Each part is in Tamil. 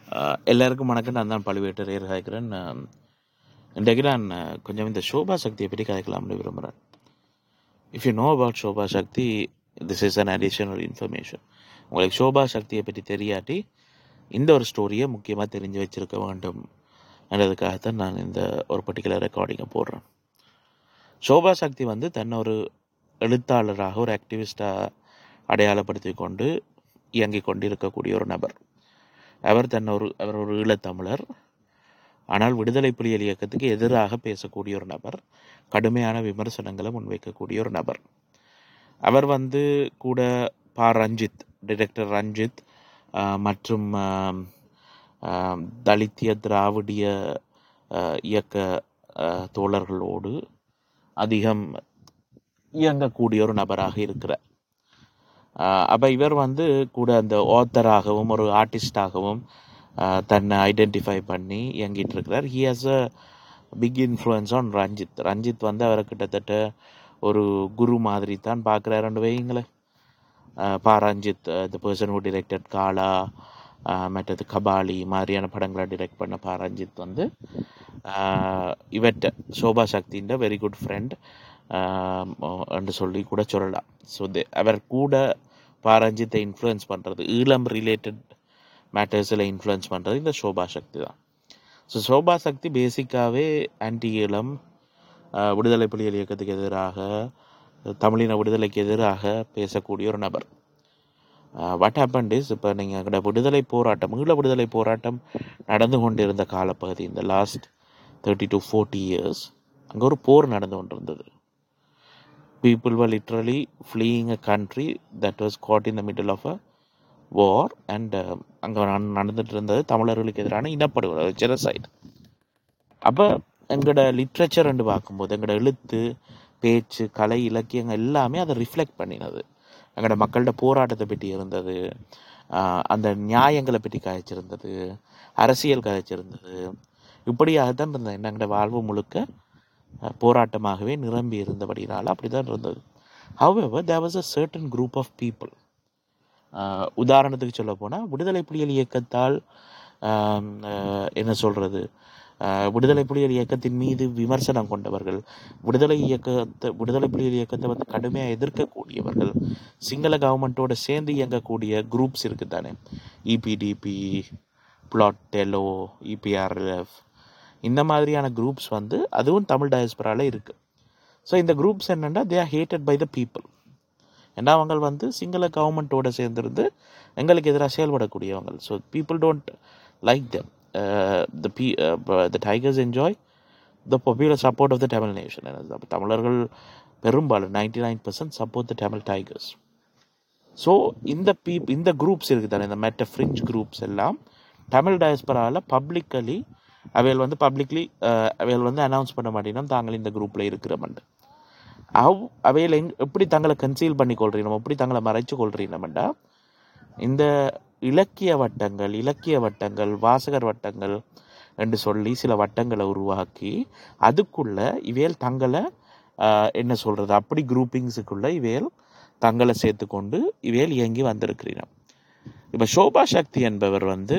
அஹ் எல்லாருக்கும் வணக்கம் நான் தான் பழுவேட்டரையர் கதைக்கிறேன் அஹ் இன்றைக்கு நான் அஹ், கொஞ்சம் இந்த சோபா சக்தியை பற்றி கதைக்கலாம்னு விரும்புகிறேன் if you know about Shoba Sakthi this is an additional information உங்களுக்கு சோபா சக்தியை பற்றி தெரியாட்டி இந்த ஒரு ஸ்டோரியை முக்கியமாக தெரிஞ்சு வச்சிருக்க வேண்டும் என்றதுக்காகத்தான் நான் இந்த ஒரு பர்டிகுலர் ரெக்கார்டிங்கை போடுறேன் சோபா சக்தி வந்து தன்னை ஒரு எழுத்தாளராக ஒரு ஆக்டிவிஸ்டாக அடையாளப்படுத்தி கொண்டு இயங்கிக் கொண்டு இருக்கக்கூடிய ஒரு நபர் அவர் தன்னை ஒரு அவர் ஒரு ஈழத்தமிழர் ஆனால் விடுதலை புலிகள் இயக்கத்துக்கு எதிராக பேசக்கூடிய ஒரு நபர் கடுமையான விமர்சனங்களை முன்வைக்கக்கூடிய ஒரு நபர் அவர் வந்து கூட பா ரஞ்சித் டிரெக்டர் ரஞ்சித் ஆஹ், மற்றும் ஆம், ஆம், தலித்திய திராவிடிய ஆஹ், இயக்க ஆஹ், தோழர்களோடு அதிகம் இயங்கக்கூடிய ஒரு நபராக இருக்கிறார் அப்போ இவர் வந்து கூட அந்த ஆத்தராகவும் ஒரு ஆர்டிஸ்டாகவும் தன்னை ஐடென்டிஃபை பண்ணி இயங்கிட்டு இருக்கிறார் he has a big influence on Ranjith Ranjith வந்து அவரை கிட்டத்தட்ட ஒரு குரு மாதிரி தான் பார்க்குறாருன்னு வைங்களேன் ah Pa Ranjith the person who directed Kaala ah மற்றது கபாலி மாதிரியான படங்களை டிரெக்ட் பண்ண பா ரஞ்சித் வந்து இவற்ற சோபா சக்தின்ற வெரி குட் ஃப்ரெண்ட் என்று சொல்லி கூட சொல்லலாம் ஸோ அவர் கூட பா ரஞ்சித்தை இன்ஃப்ளூயன்ஸ் பண்ணுறது ஈழம் ரிலேட்டட் மேட்டர்ஸில் இன்ஃப்ளூயன்ஸ் பண்ணுறது இந்த சோபா சக்தி தான் ஸோ சோபா சக்தி பேசிக்காகவே ஆன்டி ஈழம் அஹ் விடுதலை புலிகள் இயக்கத்துக்கு எதிராக தமிழின விடுதலைக்கு எதிராக பேசக்கூடிய ஒரு நபர் வாட் ஹேப்பன் இஸ் இப்போ நீங்கள் அங்கே விடுதலை போராட்டம் ஈழ விடுதலை போராட்டம் நடந்து கொண்டிருந்த காலப்பகுதி இந்த last thirty to forty years அங்கே ஒரு போர் நடந்து கொண்டிருந்தது people were literally fleeing a country that was caught in the middle of a war and uh, அங்கே நடந்துட்டு இருந்தது தமிழர்களுக்கு எதிரான இனப்படுகொலை ஜெனசைட் அப்போ எங்களோட லிட்ரேச்சர் ரெண்டு பார்க்கும்போது எங்களோட எழுத்து பேச்சு கலை இலக்கியங்கள் எல்லாமே அதை ரிஃப்ளெக்ட் பண்ணினது எங்களோட மக்களோட போராட்டத்தை பற்றி இருந்தது ஆஹ் அந்த நியாயங்களை பற்றி கதைச்சிருந்தது அரசியல் கதைச்சிருந்தது இப்படியாகத்தான் இருந்தது எங்களோட வாழ்வு முழுக்க அஹ், போராட்டமாகவே நிரம்பி இருந்தபடினால அப்படி தான் இருந்தது however there was a certain group of people ஆஹ் உதாரணத்துக்கு சொல்ல போனால் விடுதலை புலிகள் இயக்கத்தால் ஆம், ஆஹ் என்ன சொல்றது ஆஹ் விடுதலை புலிகள் இயக்கத்தின் மீது விமர்சனம் கொண்டவர்கள் விடுதலை இயக்கத்தை விடுதலை புலிகள் இயக்கத்தை வந்து கடுமையாக எதிர்க்கக்கூடியவர்கள் சிங்கள கவர்மெண்ட்டோட சேர்ந்து இயங்கக்கூடிய குரூப்ஸ் இருக்குது தானே இபிடிபி பிளாட் டெலோ இபிஆர்எஃப் இந்த மாதிரியான குரூப்ஸ் வந்து அதுவும் தமிழ் டயஸ்பரால இருக்குது ஸோ இந்த குரூப்ஸ் என்னென்னா they are hated by the people ஏன்னா அவங்க வந்து சிங்கள கவர்மெண்ட்டோட சேர்ந்திருந்து எங்களுக்கு எதிராக செயல்படக்கூடியவங்க so people don't like them the பீ the Tigers enjoy the popular support of the Tamil nation அப்போ தமிழர்கள் பெரும்பாலும் ninety nine percent support the Tamil Tigers so இந்த பீப் இந்த குரூப்ஸ் இருக்குது தானே இந்த மெட்ட ஃப்ரிஞ்ச் குரூப்ஸ் எல்லாம் தமிழ் டயஸ்பரால பப்ளிக்கலி அவைகள் வந்து பப்ளிக்லி அவைகள் வந்து அனௌன்ஸ் பண்ண மாட்டேங்கன்னா தாங்கள் இந்த குரூப்பில் இருக்கிறோம்ண்டு அவ் அவையில் எங் எப்படி தங்களை கன்சீல் பண்ணி கொள்றீனோம் எப்படி தங்களை மறைச்சு கொள்றீனோம்டா இந்த இலக்கிய வட்டங்கள் இலக்கிய வட்டங்கள் வாசகர் வட்டங்கள் என்று சொல்லி சில வட்டங்களை உருவாக்கி அதுக்குள்ள இவையல் தங்களை ஆஹ், என்ன சொல்றது அப்படி குரூப்பிங்ஸுக்குள்ள இவையல் தங்களை சேர்த்துக்கொண்டு இவையல் இயங்கி வந்திருக்கிறீங்க இப்போ சோபா சக்தி என்பவர் வந்து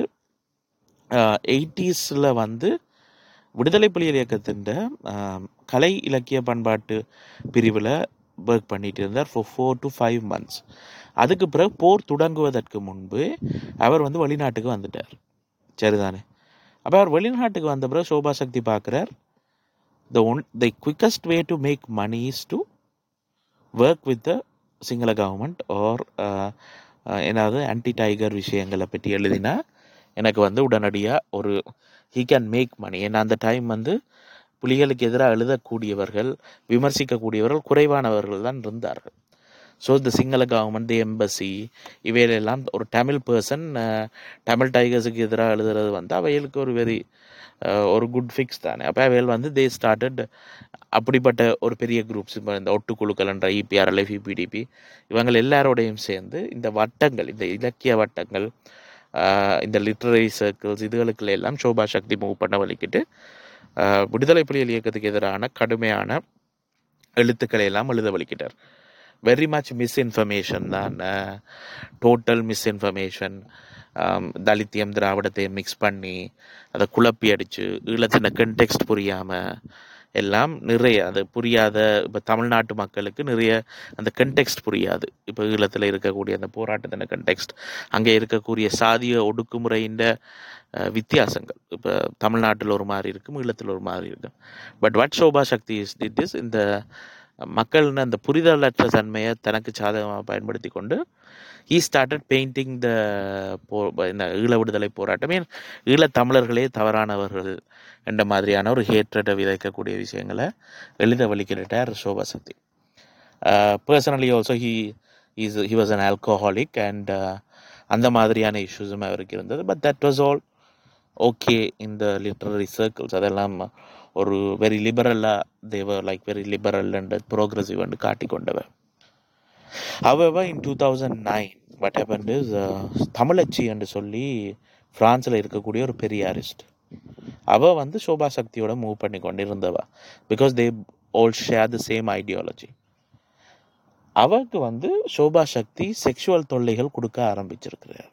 எயிட்டிஸில் வந்து விடுதலை புலிகள் இயக்கத்தின் கலை இலக்கிய பண்பாட்டு பிரிவில் ஒர்க் பண்ணிட்டு இருந்தார் for four to five months அதுக்கு பிறகு போர் தொடங்குவதற்கு முன்பு அவர் வந்து வெளிநாட்டுக்கு வந்துட்டார் சரிதானே அப்போ அவர் வெளிநாட்டுக்கு வந்த பிறகு சோபா சக்தி பார்க்குறார் the one the quickest way to make money is to work with the Sinhala government or ஏதாவது ஆன்டி டைகர் விஷயங்களை பற்றி எழுதினா எனக்கு வந்து உடனடியாக ஒரு ஹீ கேன் மேக் மணி ஏன்னா அந்த டைம் வந்து புலிகளுக்கு எதிராக எழுதக்கூடியவர்கள் விமர்சிக்கக்கூடியவர்கள் குறைவானவர்கள் தான் இருந்தார்கள் ஸோ இந்த சிங்கள கவர்மெண்ட் தி எம்பசி இவையிலெல்லாம் ஒரு தமிழ் பர்சன் தமிழ் டைகர்ஸுக்கு எதிராக எழுதுறது வந்து அவைகளுக்கு ஒரு வெரி ஒரு குட் ஃபிக்ஸ் தானே அப்போ அவைகள் வந்து தே ஸ்டார்டட் அப்படிப்பட்ட ஒரு பெரிய குரூப்ஸ் இப்போ இந்த ஒட்டுக்குழுக்கள் என்ற இபிஆர்எல்எஃப் இபிடிபி இவங்க எல்லாரோடையும் சேர்ந்து இந்த வட்டங்கள் இந்த இலக்கிய வட்டங்கள் ஆஹ் இந்த லிட்ரரி சர்க்கிள்ஸ் இதுகளுக்குள்ள எல்லாம் சோபா சக்தி மூவ் பண்ண வலிக்கிட்டு ஆஹ் விடுதலை புலிகள் இயக்கத்துக்கு எதிரான கடுமையான எழுத்துக்களை எல்லாம் எழுத வலிக்கிட்டார் வெரி மச் மிஸ்இன்ஃபர்மேஷன் தான் டோட்டல் மிஸ்இன்ஃபர்மேஷன் தலித்தியம் திராவிடத்தையும் மிக்ஸ் பண்ணி அதை குழப்பி அடித்து ஈழத்தின கண்டெக்ஸ்ட் புரியாமல் எல்லாம் நிறைய அது புரியாத இப்போ தமிழ்நாட்டு மக்களுக்கு நிறைய அந்த கண்டெக்ஸ்ட் புரியாது இப்போ ஈழத்தில் இருக்கக்கூடிய அந்த போராட்டத்தின கண்டெக்ஸ்ட் அங்கே இருக்கக்கூடிய சாதிய ஒடுக்குமுறையின் அஹ், வித்தியாசங்கள் இப்போ தமிழ்நாட்டில் ஒரு மாதிரி இருக்கும் ஈழத்தில் ஒரு மாதிரி இருக்கும் but what Shoba Sakthi is did is இந்த மக்கள்னு அந்த புரிதலற்ற தன்மையை தனக்கு சாதகமாக பயன்படுத்தி கொண்டு ஈ ஸ்டார்டட் பெயிண்டிங் த போ இந்த ஈழ விடுதலை போராட்டம் ஏன் ஈழத் தமிழர்களே தவறானவர்கள் என்ற மாதிரியான ஒரு ஹேட்ரட்டை விதைக்கக்கூடிய விஷயங்களை எழுத வலிக்கிட்டார் Shoba Sakthi personally also he is he was an alcoholic and அந்த மாதிரியான இஷ்யூஸும் அவருக்கு இருந்தது but that was all okay இந்த லிட்ரரி சர்க்கிள்ஸ் அதெல்லாம் ஒரு வெரி லிபரலாக they were like very liberal and progressive and காட்டி கொண்டவர் however in 2009 what happened is uh, தமிழச்சி என்று சொல்லி ஃப்ரான்ஸில் இருக்கக்கூடிய ஒரு பெரியாரிஸ்ட் அவ வந்து சோபா சக்தியோட மூவ் பண்ணி கொண்டு இருந்தவ because they all share the same ideology அவருக்கு வந்து சோபா சக்தி செக்ஷுவல் தொல்லைகள் கொடுக்க ஆரம்பிச்சிருக்கிறார்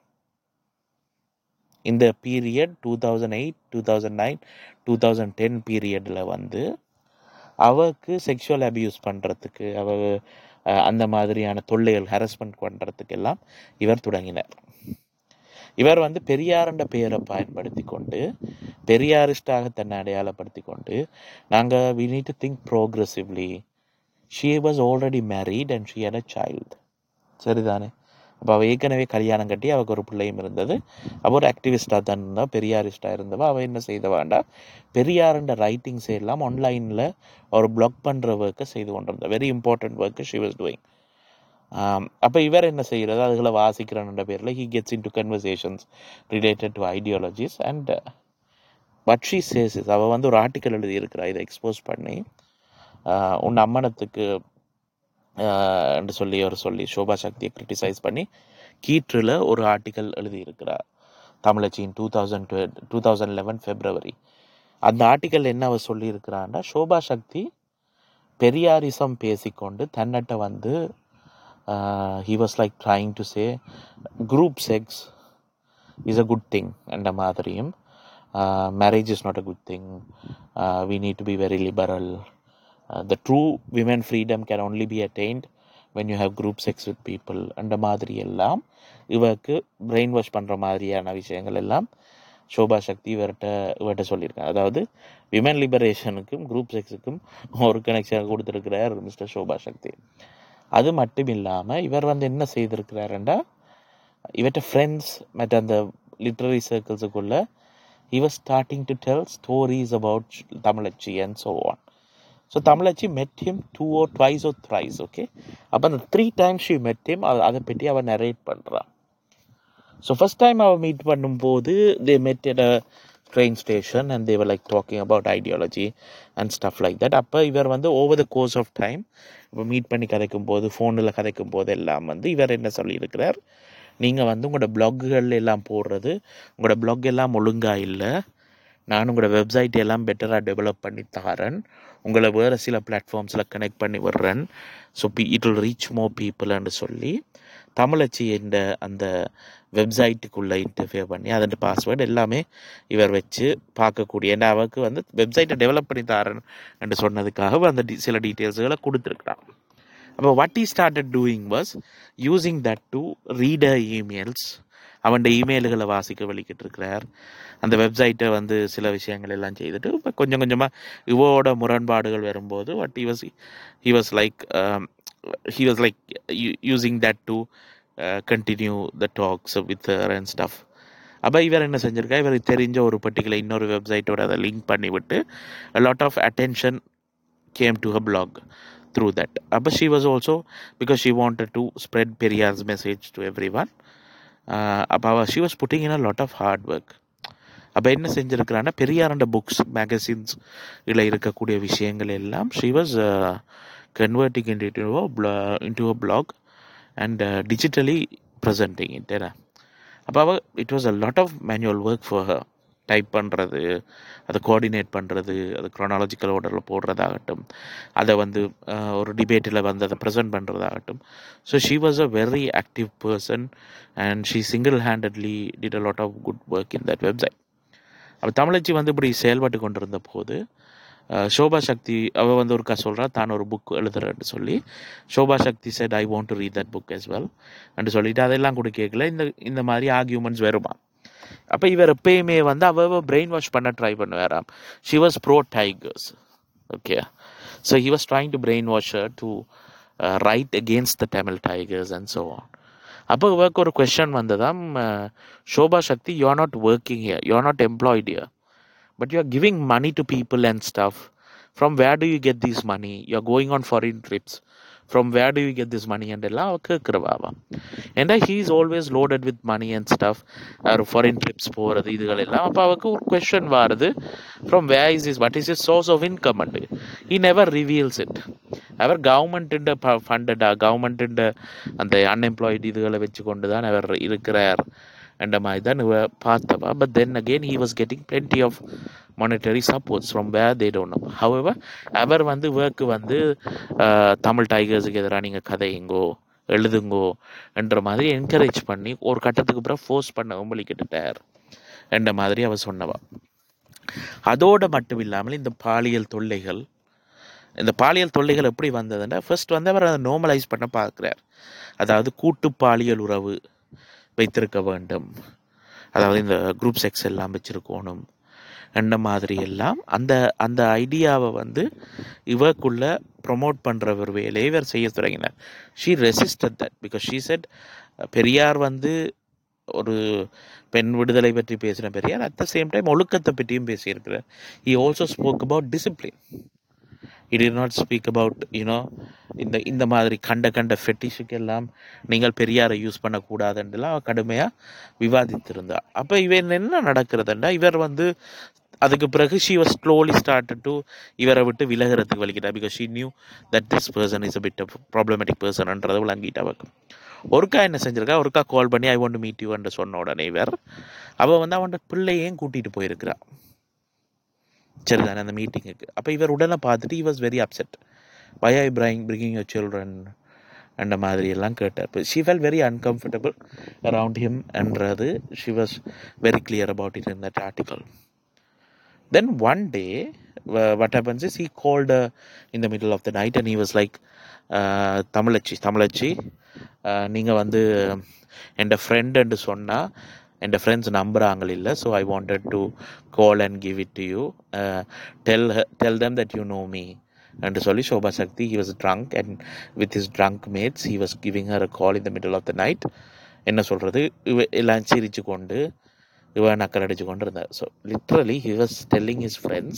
இந்த period two thousand eight two thousand nine two thousand ten பீரியடில் வந்து அவருக்கு செக்ஷுவல் அபியூஸ் பண்ணுறதுக்கு அவ அஹ், அந்த மாதிரியான தொல்லைகள் ஹரஸ்மெண்ட் பண்ணுறதுக்கு எல்லாம் இவர் தொடங்கினார் இவர் வந்து பெரியாரண்ட பெயரை பயன்படுத்தி கொண்டு பெரியாரிஸ்டாக தன்னை அடையாளப்படுத்தி கொண்டு நாங்கள் we need to think progressively she was already married and she had a child சரிதானே அப்போ அவள் ஏற்கனவே கல்யாணம் கட்டி அவൾക്ക് ஒரு பிள்ளையும் இருந்தது அவள் ஒரு ஆக்டிவிஸ்டாக தான் இருந்தா பெரியாரிஸ்டாக இருந்தவா அவள் என்ன செய்த வேண்டாம் பெரியாருன்ற ரைட்டிங்ஸ் எல்லாம் ஆன்லைனில் ஒரு பிளாக் பண்ணுற ஒர்க்கை செய்து கொண்டிருந்தா very important work she was doing அப்போ இவர் என்ன செய்கிறது அதுகளை வாசிக்கிறன்ற பேரில் he gets in to conversations related to ideologies and but she says is அவள் வந்து ஒரு ஆர்டிக்கல் எழுதியிருக்கிறா இதை எக்ஸ்போஸ் பண்ணி ஆஹ் உன் அம்மனத்துக்கு ஆஹ் என்று சொல்லி அவர் சொல்லி சோபா சக்தியை கிரிட்டிசைஸ் பண்ணி கீற்றில் ஒரு ஆர்டிக்கல் எழுதியிருக்கிறார் தமிழச்சியின் two thousand two thousand eleven February அந்த ஆர்டிக்கல் என்ன அவர் சொல்லியிருக்கிறான்னா சோபா சக்தி பெரியாரிசம் பேசிக்கொண்டு தன்னட்ட வந்து he was like trying to say group sex is a good thing என்ற மாதிரியும் marriage is not a good thing we need to be very liberal the true women freedom can only be attained when you have group sex with people அந்த மாதிரி எல்லாம் இவருக்கு பிரெயின் வாஷ் பண்ணுற மாதிரியான விஷயங்கள் எல்லாம் சோபா சக்தி இவர்கிட்ட இவர்கிட்ட சொல்லியிருக்காங்க அதாவது விமன் லிபரேஷனுக்கும் குரூப் செக்ஸுக்கும் ஒரு கனெக்ஷன் கொடுத்துருக்கிறார் மிஸ்டர் சோபா சக்தி அது மட்டும் இல்லாமல் இவர் வந்து என்ன செய்திருக்கிறாருண்டா இவர்கிட்ட ஃப்ரெண்ட்ஸ் மற்ற அந்த லிட்ரரி சர்க்கிள்ஸுக்குள்ள he was starting to tell stories about Tamilachi and so on so Tamilachi met him two or twice or thrice okay அப்போ அந்த three times she met him அ- அதை பற்றி அவன் நரேட் பண்ணுறான் ஸோ ஃபர்ஸ்ட் டைம் அவள் மீட் பண்ணும்போது they met at a train station and they were like talking about ideology and stuff like that அப்போ இவர் வந்து over the course of time இப்போ மீட் பண்ணி கதைக்கும் போது ஃபோனில் கதைக்கும் போது எல்லாம் வந்து இவர் என்ன சொல்லியிருக்கிறார் நீங்கள் வந்து உங்களோட பிளாக்குகள் எல்லாம் போடுறது உங்களோட பிளாக் எல்லாம் ஒழுங்காக இல்லை நான் உங்களோட வெப்சைட் எல்லாம் பெட்டராக டெவலப் பண்ணி தாரேன் உங்களை வேறு சில பிளாட்ஃபார்ம்ஸில் கனெக்ட் பண்ணி விடுறேன் ஸோ பி இட் வில் ரீச் மோர் பீப்புள்னு சொல்லி தமிழச்சி என்ற அந்த வெப்சைட்டுக்குள்ளே இன்டர்ஃபியர் பண்ணி அதன் பாஸ்வேர்டு எல்லாமே இவர் வச்சு பார்க்கக்கூடிய ஏன்னா அவருக்கு வந்து வெப்சைட்டை டெவலப் பண்ணி தாரேன் என்று சொன்னதுக்காக அந்த டி- சில டீட்டெயில்ஸுகளை கொடுத்துருக்குறான் அப்போ what he started doing was using that to read her emails அவன் இமெயில்களை வாசிக்க வலிக்கிட்டு இருக்கிறார் அந்த வெப்சைட்டை வந்து சில விஷயங்கள் எல்லாம் செய்துட்டு இப்போ கொஞ்சம் கொஞ்சமாக இவோட முரண்பாடுகள் வரும்போது what he was he was like um, he was like u- using that to uh, continue the talks with her and stuff அப்போ இவர் என்ன செஞ்சிருக்கா இவருக்கு தெரிஞ்ச ஒரு பர்டிகுலர் இன்னொரு வெப்சைட்டோட அதை லிங்க் பண்ணி விட்டு lot of attention came to her blog through that. Uh, but she was also because she wanted to spread Periyar's message to everyone. Uh, அப்ப அவ she was putting in a lot of hard work. அப்போ என்ன செஞ்சிருக்கிறான்னா பெரியாரண்ட புக்ஸ் மேகசின்ஸ் இதில் இருக்கக்கூடிய விஷயங்கள் எல்லாம் she was converting in into a blog and digitally presenting it ஏன்னா அப்போ அவ it was a lot of manual work for her type பண்ணுறது அதை கோஆர்டினேட் பண்ணுறது அது க்ரோனாலஜிக்கல் ஆர்டரில் போடுறதாகட்டும் அதை வந்து அஹ், ஒரு டிபேட்டில் வந்து அதை ப்ரெசென்ட் பண்ணுறதாகட்டும் so she was a very active person and she single handedly did a lot of good work in that website அப்போ தமிழச்சி வந்து இப்படி செயல்பட்டு கொண்டிருந்த போது அஹ், சோபா சக்தி அவள் வந்து ஒருக்கா சொல்கிறா தான் ஒரு புக் எழுதுறேன்னு சொல்லி Shoba Sakthi said I want to read that book as well என்று சொல்லிட்டு அதெல்லாம் கூட கேட்கல இந்த இந்த மாதிரி ஆர்கியூமெண்ட்ஸ் வருமா அப்போ இவர் எப்பயுமே வந்து அவ பிரெயின் வாஷ் பண்ண ட்ரை பண்ணுவாராம் she was pro Tigers okay so he was trying to brain wash her to write against the Tamil Tigers and so on அப்போ இவருக்கு ஒரு கொஷன் வந்ததாம் ah, Shoba Sakthi you are not working here you are not employed here but you are giving money to people and stuff. From where do you get this money? You are going on foreign trips. From where do you get this money? And எல்லாம் அவ கேட்குறவாவா ஏன்னா he is always loaded with money and stuff அவர் ஃபாரின் ட்ரிப்ஸ் போகிறது இதுகள் எல்லாம் அப்போ அவருக்கு ஒரு கொஷன் வருது from where is is what is is source of income and he never reveals it அவர் கவர்மெண்ட்டு ஃபண்டடா கவர்மெண்ட்டு அந்த அன்எம்ப்ளாய்டு இதுகளை வச்சு கொண்டு தான் அவர் இருக்கிறார் என்ற மாதிரி தான் இவ பார்த்தவா but then again he was getting plenty of monetary supports from where they don't know however அவர் வந்து ஒர்க்கு வந்து ஆஹ், தமிழ் டைகர்ஸுக்கு எதிராக நீங்கள் கதையுங்கோ எழுதுங்கோ என்ற மாதிரி என்கரேஜ் பண்ணி ஒரு கட்டத்துக்கு அப்புறம் ஃபோர்ஸ் பண்ண உம்பளிக்கிட்டார் என்ற மாதிரி அவ சொன்னவா அதோடு மட்டும் இல்லாமல் இந்த பாலியல் தொல்லைகள் இந்த பாலியல் தொல்லைகள் எப்படி வந்ததுன்னா ஃபர்ஸ்ட் வந்து அவர் அதை நார்மலைஸ் பண்ண பார்க்குறார் அதாவது கூட்டு பாலியல் உறவு வைத்திருக்க வேண்டும் அதாவது இந்த குரூப் செக்ஸ் எல்லாம் வச்சிருக்கணும் என்ற மாதிரி எல்லாம் அந்த அந்த ஐடியாவை வந்து இவக்குள்ள ப்ரொமோட் பண்ணுற ஒரு வேலையை இவர் செய்ய தொடங்கினார் she resisted that because she said Periyar வந்து ஒரு பெண் விடுதலை பற்றி பேசின Periyar at the same time ஒழுக்கத்தை பற்றியும் பேசியிருக்கிறார் he also spoke about discipline he did not speak about you know இந்த இந்த மாதிரி கண்ட கண்ட ஃபெட்டிஷுக்கு எல்லாம் நீங்கள் பெரியாரை யூஸ் பண்ணக்கூடாதுன்றலாம் அவ கடுமையாக விவாதித்திருந்தா அப்போ இவன் என்ன நடக்கிறதுண்டா இவர் வந்து அதுக்கு பிறகு she was slowly started to இவரை விட்டு விலகிறதுக்கு வலிக்கிட்டா because she knew that this person is a bit problematic பர்சன்ன்றதை விளங்கிட்டா அவக்கு ஒருக்கா என்ன செஞ்சிருக்கா ஒருக்கா கால் பண்ணி ஐ வாண்ட் மீட் யூ என்று சொன்ன உடனே இவர் அவள் வந்து அவன் பிள்ளையையும் கூட்டிகிட்டு போயிருக்கிறா சரிதானே அந்த மீட்டிங்குக்கு அப்போ இவர் உடனே பார்த்துட்டு he was very upset why are you bringing bringing your children அந்த மாதிரி எல்லாம் கேட்டார் இப்போ she fell very uncomfortable around him என்றது she was very clear about it in that article then one day wha- what happens is he called uh, in the middle of the night and he was like uh, Tamizhachi Tamizhachi uh, நீங்கள் வந்து என் ஃப்ரெண்டுன்னு சொன்னால் என் ஃப்ரெண்ட்ஸ் நம்புகிறாங்க இல்லை so I wanted to call and give it to you tell tell them that you know me என்று சொல்லி Shoba Sakthi he was drunk and with his drunk mates he was giving her a call in the middle of the night என்ன சொல்கிறது இவ எல்லாம் சிரிச்சு கொண்டு இவன் நக்கல் அடிச்சு கொண்டு இருந்தார் so literally he was telling his friends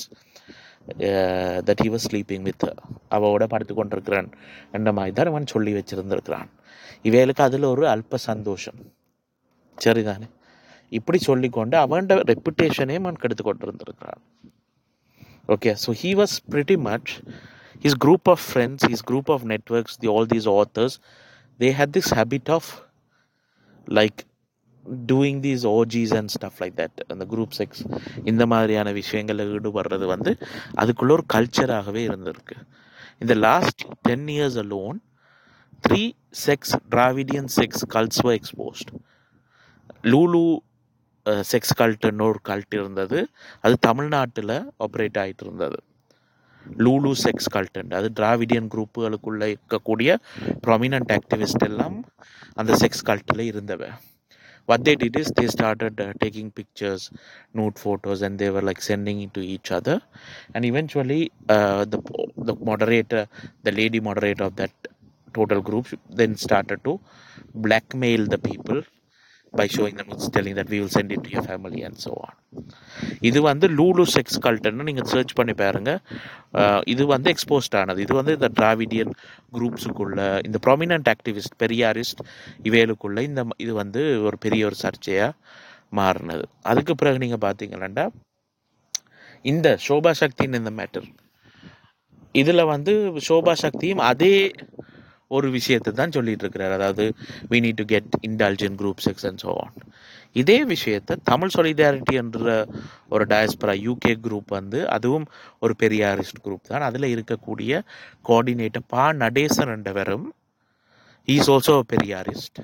that he was sleeping with அவளோட படுத்து கொண்டிருக்கிறான் என்ற மாதிரி தான் இவன் சொல்லி வச்சிருந்திருக்கிறான் இவைகளுக்கு அதில் ஒரு அல்ப சந்தோஷம் சரிதானே இப்படி சொல்லிக்கொண்டு அவன்ட ரெப்புடேஷனே அவன் கெடுத்து கொண்டிருந்திருக்கிறான் okay so he was pretty much his group of friends his group of networks the all these authors they had this habit of like doing these orgies and stuff like that அந்த குரூப் செக்ஸ் இந்த மாதிரியான விஷயங்களில் ஈடுபடுறது வந்து அதுக்குள்ள ஒரு கல்ச்சராகவே இருந்திருக்கு இந்த last ten years alone three sex Dravidian sex cults were exposed Lulu sex கல்ட்டுன்னு ஒரு கல்ட் இருந்தது அது தமிழ்நாட்டில் ஆப்ரேட் ஆகிட்டு இருந்தது லூலு செக்ஸ் கல்ட்டுண்டு அது டிராவிடியன் குரூப்புகளுக்குள்ளே இருக்கக்கூடிய ப்ரொமினன்ட் ஆக்டிவிஸ்ட் எல்லாம் அந்த செக்ஸ் கல்ட்டில் இருந்தவ what they did is they started uh, taking pictures nude photos and they were like sending it to each other and eventually uh, the the moderator the lady moderator of that total group then started to blackmail the people by showing them telling that we will send it to your family and so on இது வந்து லூலு செக்ஸ் கல்ட்டுன்னு நீங்கள் சர்ச் பண்ணி பாருங்க அஹ் இது வந்து எக்ஸ்போஸ்ட் ஆனது இது வந்து இந்த டிராவிடியன் குரூப்ஸுக்குள்ள இந்த ப்ராமினன்ட் ஆக்டிவிஸ்ட் பெரியாரிஸ்ட் இவைகளுக்குள்ள இந்த ம- இது வந்து ஒரு பெரிய ஒரு சர்ச்சையாக மாறினது அதுக்கு பிறகு நீங்கள் பார்த்தீங்கன்னா இந்த சோபா சக்தின்னு இந்த மேட்டர் இதில் வந்து சோபா சக்தியும் அதே ஒரு விஷயத்தை தான் சொல்லிட்டு இருக்கிறார் அதாவது we need to get indulgent group sex and so on இதே விஷயத்தை தமிழ் solidarity என்ற ஒரு டயஸ்பரா யூகே குரூப் வந்து அதுவும் ஒரு பெரியாரிஸ்ட் குரூப் தான் அதில் இருக்கக்கூடிய கோஆர்டினேட்டர் பா Natesan என்றவரும் he is also a Periyarist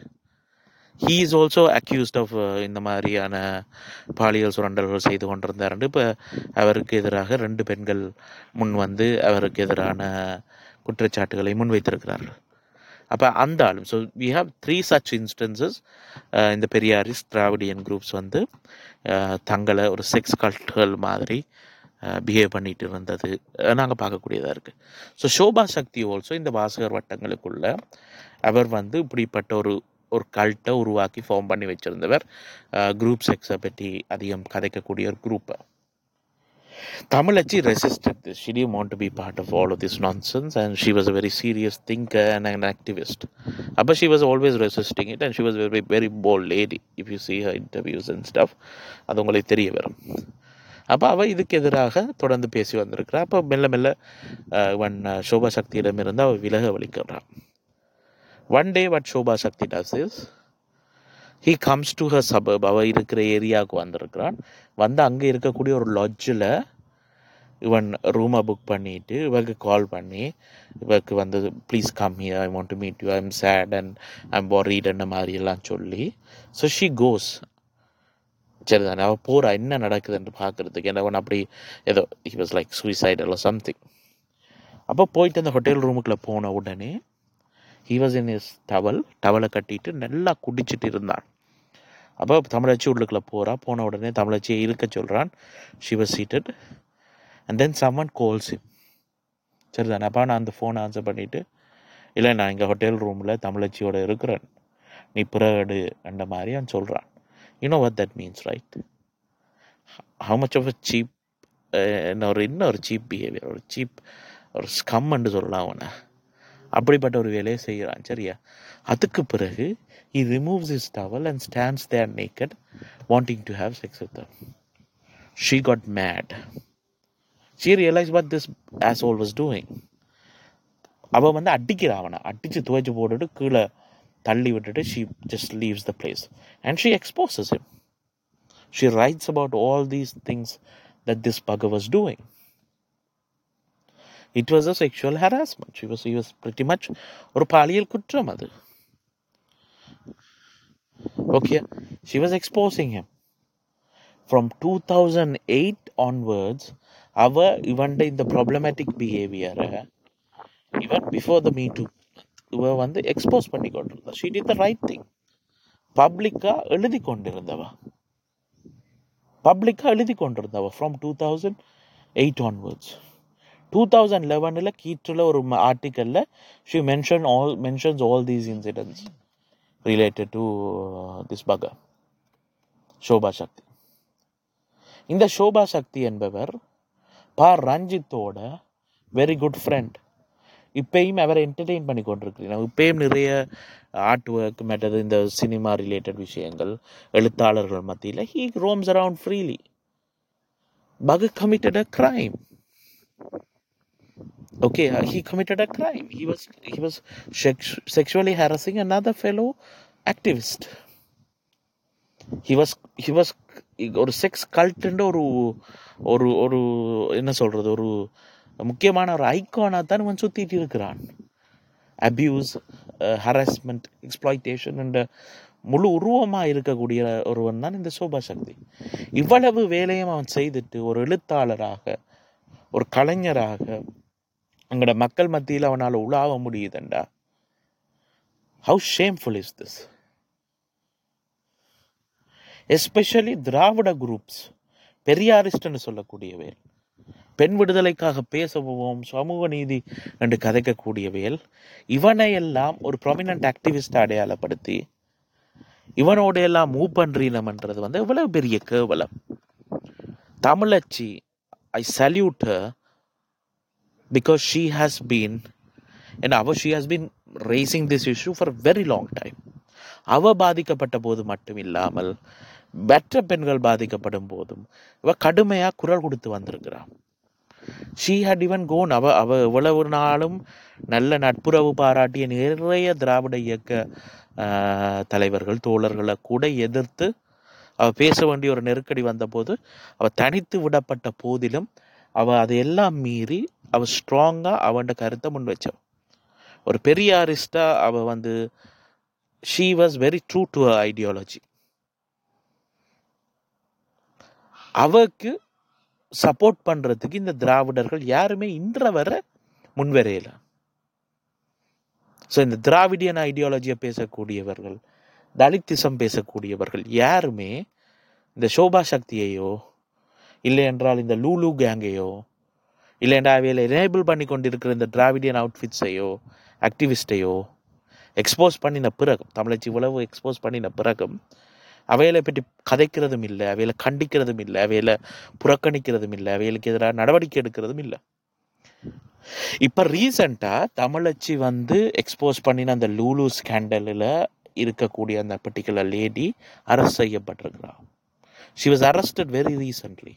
he is also accused of uh, இந்த மாதிரியான பாலியல் சுரண்டல்கள் செய்து கொண்டிருந்தார் இப்போ அவருக்கு எதிராக ரெண்டு பெண்கள் முன் வந்து அவருக்கு எதிரான குற்றச்சாட்டுகளை முன்வைத்திருக்கிறார்கள் அப்போ அந்த ஆளும் so we have three such instances இந்த பெரியாரிஸ் திராவிடியன் குரூப்ஸ் வந்து அஹ், தங்களை ஒரு செக்ஸ் கல்ட்டுகள் மாதிரி பிஹேவ் பண்ணிட்டு இருந்தது நாங்கள் பார்க்கக்கூடியதாக இருக்குது ஸோ சோபா சக்தி ஆல்சோ இந்த வாசகர் வட்டங்களுக்குள்ள அவர் வந்து இப்படிப்பட்ட ஒரு ஒரு கல்ட்டை உருவாக்கி ஃபார்ம் பண்ணி வச்சிருந்தவர் குரூப் செக்ஸை பற்றி அதிகம் கதைக்கக்கூடிய ஒரு குரூப்பை Tamalachi resisted this. She didn't want to be part of all of this nonsense, and she was a very serious thinker and an activist. Uh, But she was always resisting it, and she was a very, very bold lady. If you see her interviews and stuff, அது உங்களுக்கு தெரிய வரும் அப்போ அவள் இதுக்கு எதிராக தொடர்ந்து பேசி வந்திருக்கிறா அப்போ மெல்ல மெல்ல அஹ், இவன் அஹ், சோபா சக்தியிடமிருந்து அவள் விலக வலிக்கிறான் one day what Shoba Sakthi does is he comes to her suburb அவள் இருக்கிற ஏரியாவுக்கு வந்திருக்கிறான் வந்து அங்கே இருக்கக்கூடிய ஒரு லாட்ஜில் இவன் ரூமை புக் பண்ணிட்டு இவருக்கு கால் பண்ணி இவருக்கு வந்து please come here I want to meet you I'm sad and I'm worried மாதிரி எல்லாம் சொல்லி ஸோ ஷீ கோஸ் சரிதானே அவள் போகிறா என்ன நடக்குதுன்னு பார்க்குறதுக்கு ஏன்னா அவன் அப்படி ஏதோ ஹி வாஸ் லைக் சூசைட் இல்லை சம்திங் அப்போ போயிட்டு அந்த ஹோட்டல் ரூமுக்குள்ளே போன உடனே he was in his towel டவலை கட்டிட்டு நல்லா குடிச்சிட்டு இருந்தான் அப்போ தமிழச்சி உள்ளுக்குள்ளே போகிறா போன உடனே தமிழச்சியை இருக்க சொல்கிறான் she was seated and then someone calls him சரிதானே அப்போ நான் அந்த ஃபோனை ஆன்சர் பண்ணிவிட்டு இல்லை நான் இங்கே ஹோட்டல் ரூமில் தமிழச்சியோட இருக்கிறேன் நீ பிறகு அந்த மாதிரி அவன் சொல்கிறான் you know what that means right how much of a cheap என்ன ஒரு இன்னும் ஒரு சீப் பிஹேவியர் ஒரு சீப் ஒரு ஸ்கம்ன்னு சொல்லலாம் அவனை அப்படிப்பட்ட ஒரு வேலையை செய்கிறான் சரியா அதுக்கு பிறகு he removes his towel and stands there naked wanting to have sex with her she got mad she realized what this asshole was doing அவ வந்து அடிக்கிறா அவனை அடிச்சு துவைச்சு போட்டுட்டு கீழே தள்ளி விட்டுட்டு she just leaves the place and she exposes him she writes about all these things that this bugger was doing it was a sexual harassment she was he was pretty much ஒரு பாலியல் குற்றம் அது okay she was exposing him from 2008 onwards அவ இவன்ட இந்த ப்ராப்ளமேட்டிக் பிஹேவியரை even before the me too இவ வந்து எக்ஸ்போஸ் பண்ணி கொண்டிருந்தா she did the right thing பப்ளிக்காக எழுதி கொண்டிருந்தவ பப்ளிக்காக எழுதி கொண்டிருந்தவ from two thousand eight onwards two thousand லெவனில் கீற்றில் ஒரு ஆர்டிக்கலில் she mention all mentions all these incidents related to this bugger Shoba Sakthi இந்த சோபா சக்தி என்பவர் பா ரஞ்சித்தோட வெரி குட் ஃப்ரெண்ட் இப்பயும் அவரை என்டர்டெயின் பண்ணி கொண்டிருக்கிறீங்க இப்பயும் நிறைய ஆர்ட் ஒர்க் மற்றது இந்த சினிமா ரிலேட்டட் விஷயங்கள் எழுத்தாளர்கள் மத்தியில் ஹீ ரோம்ஸ் அரவுண்ட் ஃப்ரீலி பகு committed a crime okay uh, he committed a crime he was he was sex- sexually harassing another fellow activist he was he was ஒரு செக்ஸ் கல்ட்டுன்ற ஒரு ஒரு ஒரு என்ன சொல்றது ஒரு முக்கியமான ஒரு ஐக்கானாக தான் இவன் சுத்திட்டு இருக்கிறான் அபியூஸ் ஹராஸ்மெண்ட் எக்ஸ்ப்ளாய்டேஷன் என்ற முழு உருவமாக இருக்கக்கூடிய ஒருவன் தான் இந்த சோபா சக்தி இவ்வளவு வேலையும் அவன் செய்துட்டு ஒரு எழுத்தாளராக ஒரு கலைஞராக அங்கட மக்கள் மத்தியில் அவனால் உலாவ முடியுதுண்டா how shameful is this especially Dravida groups பெரியாரிஸ்ட்னு சொல்லக்கூடியவையல் பெண் விடுதலைக்காக பேசவும் சமூக நீதி என்று கதைக்கக்கூடியவையல் இவனை எல்லாம் ஒரு ப்ரொமினன்ட் ஆக்டிவிஸ்ட் அடையாளப்படுத்தி இவனோட எல்லாம் மூவ் பண்றீனம்ன்றது வந்து எவ்வளவு பெரிய கேவலம் Tamizhachi I salute because she has been and அவ she has been raising this issue for a very long time அவ பாதிக்கப்பட்ட போது மட்டும் இல்லாமல் மற்ற பெண்கள் பாதிக்கப்படும் போதும் இவ கடுமையா குரல் கொடுத்து வந்திருக்கிறான் ஷீ ஹட் இவன் கோன் அவ அவ எவ்வளவு நாளும் நல்ல நட்புறவு பாராட்டிய நிறைய திராவிட இயக்க ஆஹ், தலைவர்கள் தோழர்களை கூட எதிர்த்து அவ பேச வேண்டிய ஒரு நெருக்கடி வந்தபோது அவ தனித்து விடப்பட்ட போதிலும் அவ அதையெல்லாம் மீறி அவ ஸ்ட்ராங்கா அவன்ட கருத்தை முன் வச்சவ ஒரு பெரியாரிஸ்டா அவ வந்து she was very true to ideology அவக்கு சப்போர்ட் பண்றதுக்கு இந்த திராவிடர்கள் யாருமே இன்ற வரை முன்வரையில ஸோ இந்த திராவிடியன் ஐடியாலஜியை பேசக்கூடியவர்கள் தலித்திசம் பேசக்கூடியவர்கள் யாருமே இந்த சோபா சக்தியையோ இல்லை என்றால் இந்த லூலு கேங்கையோ இல்லை என்றால் அவையில் எனேபிள் பண்ணி கொண்டிருக்கிற இந்த திராவிடியன் அவுட்ஃபிட்ஸையோ ஆக்டிவிஸ்டையோ எக்ஸ்போஸ் பண்ணின பிறகும் தமிழச்சி இவ்வளவு எக்ஸ்போஸ் பண்ணின பிறகும் அவைகளை பற்றி கதைக்கிறதும் இல்லை அவைகளை கண்டிக்கிறதும் இல்லை அவைகளை புறக்கணிக்கிறதும் இல்லை அவைகளுக்கு எதிராக நடவடிக்கை எடுக்கிறதும் இல்லை இப்போ ரீசண்டாக தமிழச்சி வந்து எக்ஸ்போஸ் பண்ணின அந்த லூலு ஸ்கேண்டலில் இருக்கக்கூடிய அந்த பர்டிகுலர் லேடி அரெஸ்ட் செய்யப்பட்டிருக்கிறா she was arrested very recently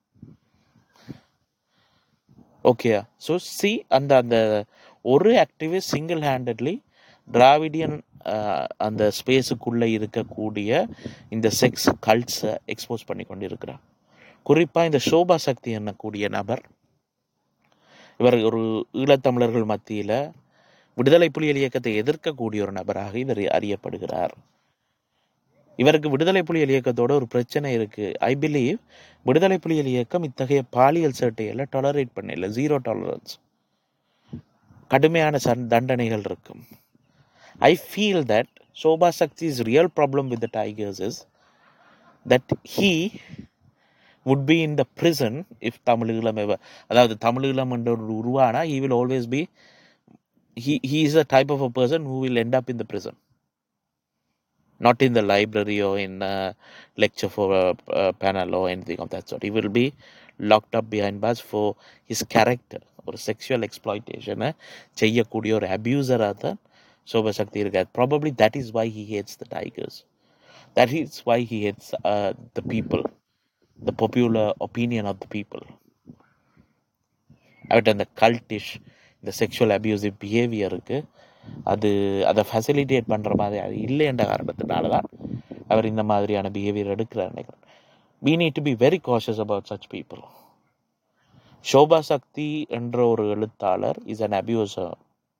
ஓகேயா ஸோ சி அந்த அந்த ஒரு ஆக்டிவிஸ்ட் சிங்கிள் ஹேண்டட்லி டிராவிடியன் அந்த ஸ்பேஸுக்குள்ளே இருக்கக்கூடிய இந்த செக்ஸ் கல்ட்ஸை எக்ஸ்போஸ் பண்ணி கொண்டு இருக்கிறார் குறிப்பாக இந்த சோபா சக்தி என்னக்கூடிய நபர் இவர் ஒரு ஈழத்தமிழர்கள் மத்தியில் விடுதலை புலிகள் இயக்கத்தை எதிர்க்கக்கூடிய ஒரு நபராக இவர் அறியப்படுகிறார் இவருக்கு விடுதலை புலிகள் இயக்கத்தோட ஒரு பிரச்சனை இருக்கு ஐ பிலீவ் விடுதலை புலிகள் இயக்கம் இத்தகைய பாலியல் சேட்டையெல்லாம் டாலரேட் பண்ணல ஜீரோ டாலரன்ஸ் கடுமையான சண் தண்டனைகள் இருக்கும் I feel that Shoba Sakthi's real problem with the Tigers is that he would be in the prison if Tamil Eelam ever அதாவது தமிழீழம் என்ற ஒரு உருவானா he will always be he, he is a type of a person who will end up in the prison not in the library or in a lecture for a, a panel or anything of that sort he will be locked up behind bars for his character ஒரு செக்ஷுவல் எக்ஸ்ப்ளாய்டேஷனை செய்யக்கூடிய ஒரு அபியூசராக தான் சோபசக்தி இருக்காது probably that is why he hates the Tigers that is why he hates the people the popular opinion of the people. அவர்கிட்ட அந்த கல்டிஷ் இந்த செக்ஷுவல் அபியூசிவ் பிஹேவியருக்கு அது அதை ஃபெசிலிட்டேட் பண்ணுற மாதிரி அது இல்லைன்ற காரணத்தினால தான் அவர் இந்த மாதிரியான பிஹேவியர் எடுக்கிறார் நினைக்கிறேன் we need to be very cautious about such people Shobha சக்தி என்ற ஒரு எழுத்தாளர் is an abuser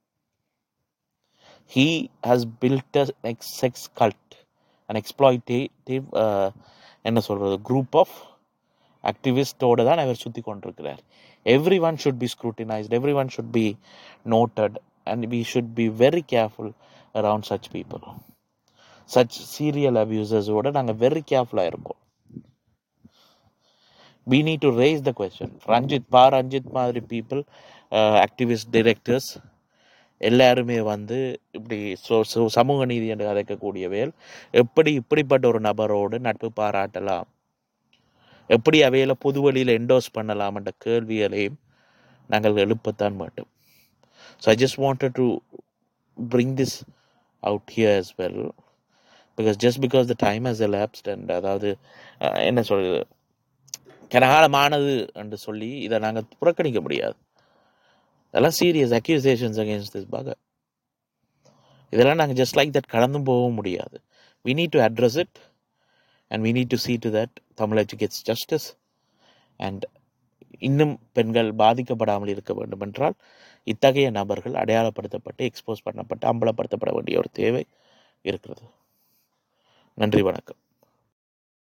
he has built a ex- sex cult an exploitative uh, என்ன சொல்றது குரூப் ஆஃப் ஆக்டிவிஸ்டோட தான் அவர் சுற்றி கொண்டிருக்கிறார் everyone should be scrutinised everyone should be noted and we should be very careful around such people such serial அபியூசர்ஸோட நாங்கள் வெரி கேர்ஃபுல்லாக இருக்கோம் we need to raise the question Ranjith பா ரஞ்சித் மாதிரி பீப்புள் ஆக்டிவிஸ்ட் டிரெக்டர்ஸ் எல்லாருமே வந்து இப்படி சோ- சோ- சமூக நீதி என்று கதைக்கக்கூடியவைகள் எப்படி இப்படிப்பட்ட ஒரு நபரோடு நட்பு பாராட்டலாம் எப்படி அவையில பொது வழியில் என்டோஸ் பண்ணலாம் என்ற கேள்விகளையும் நாங்கள் எழுப்பத்தான் வேண்டும் so I just wanted to bring this out here as well because just because the time has elapsed and அதாவது அஹ், என்ன சொல்றது கனகாலமானது என்று சொல்லி இதை நாங்கள் புறக்கணிக்க முடியாது இதெல்லாம் சீரியஸ் அக்யூசேஷன்ஸ் அகேன்ஸ்ட் திஸ் பக இதெல்லாம் நாங்கள் ஜஸ்ட் லைக் தட் கடந்தும் போகவும் முடியாது we need to address it and we need to see to that Thamizhachi gets justice and இன்னும் பெண்கள் பாதிக்கப்படாமல் இருக்க வேண்டும் என்றால் இத்தகைய நபர்கள் அடையாளப்படுத்தப்பட்டு எக்ஸ்போஸ் பண்ணப்பட்டு அம்பலப்படுத்தப்பட வேண்டிய ஒரு தேவை இருக்கிறது நன்றி வணக்கம்